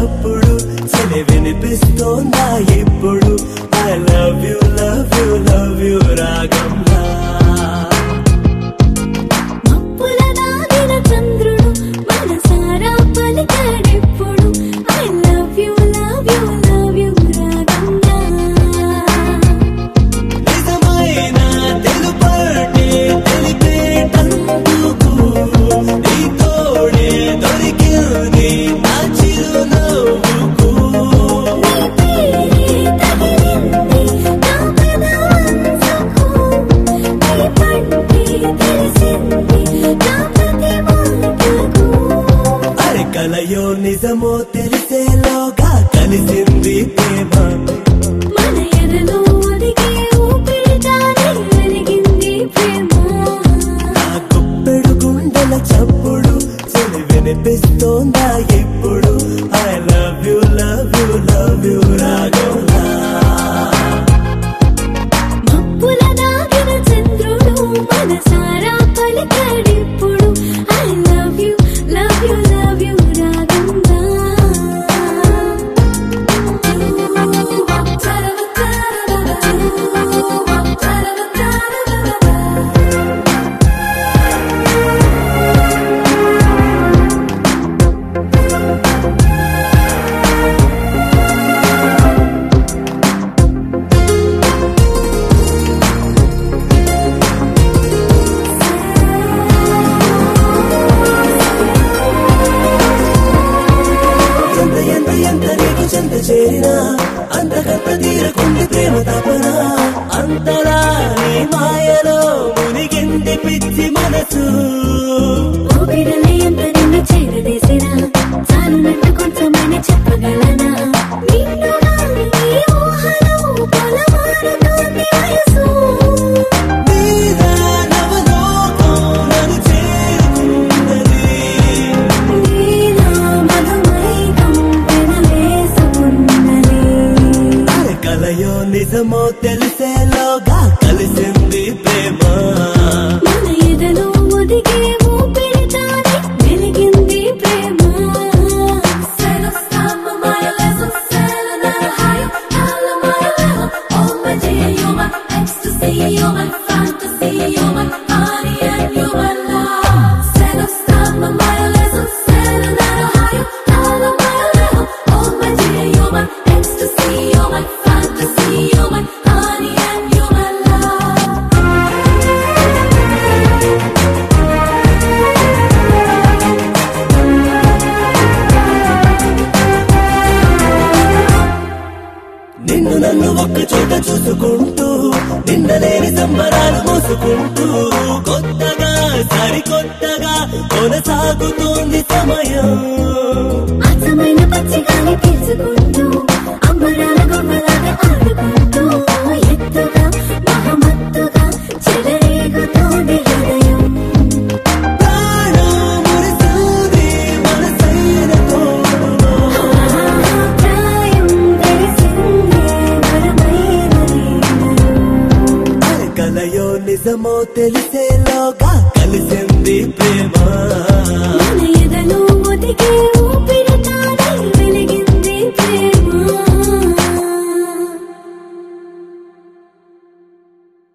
చప్పుడు చలి వినిపిస్తోందా ఇప్పుడు I love you love you love you రాగంలా మప్పుల దాగిన చంద్రుడు మనసారా పలికాడెప్పుడు I love you love you love you రాగంగా నిజమైన తెలుపటే తెలిపేటందుకు నీ తోడే దొరికింది నా చిరునవ్వుకు నీ పేరే తగిలింది నా పెదవంచకు నీ పంటే తెలిసింది నా ప్రతి మాటకు అరే కలయో నిజమో తెలిసేలోగా కలిసింది ప్రేమ మన ఎదలో ఒదిగే ఊపిరితానే వెలిగింది ప్రేమ నా గుప్పెడు గుండెల చప్పుడు చలి వినిపిస్తోందా ఇప్పుడు I love you love you love you రాగంలా మప్పుల దాగిన చంద్రుడు మనసారా పలికాడిప్పుడు I love you love you love you రాగంగా ఎంత ఎంత ఎంత నీకు చెంత చేరినా అంతకంత తీరకుంది ప్రేమ తపన అంతలా నీ మాయలో మునిగింది పిచ్చి మనసు ఊపిరిలో ఎంత నిన్ను చేరదీసినా చాలునట్టు కొంచెమైనా చెప్పగలనా నిన్నుగా నీ ఊహలో పొలమారుతోంది వయసు మీద నవలోకం నన్ను చేరుకున్నది నీలో మధుమైకం పెనవేసుకున్నది అరే కలయో నిజమో తెలిసేలోగా కలిసింది ప్రేమ మన ఎదలో ఒదిగే ఊపిరితానే వెలిగింది ప్రేమ You're my fantasy, you're my honey, and you're my love. Set up, stop my mile, lesson, set another higher, follow my level. Oh my dear, you're my ecstasy, you're my fantasy, you're my honey, and you're my love. నిన్ను నన్ను ఒక్క చోట చూసుకుంటూ నిన్నలేని సంబరాలు మోసుకుంటూ కొత్తగా సరికొత్తగా కొనసాగుతోంది సమయం అచ్చమైన పచ్చిగాలి పీల్చుకుంటూ అంబరాల గొమ్మలాగా ఆడుకుంటూ ఎత్తుగా మహమత్తుగా చెలరేగుతోంది హృదయం ప్రాణం మురిసింది మనసైన తోడులో. ప్రాయం తెలిసిందే వరమైనది అరే కలయో నిజమో తెలిసేలోగా కలిసింది ప్రేమ మన ఎదలో ఒదిగే ఊపిరితానే వెలిగింది ప్రేమ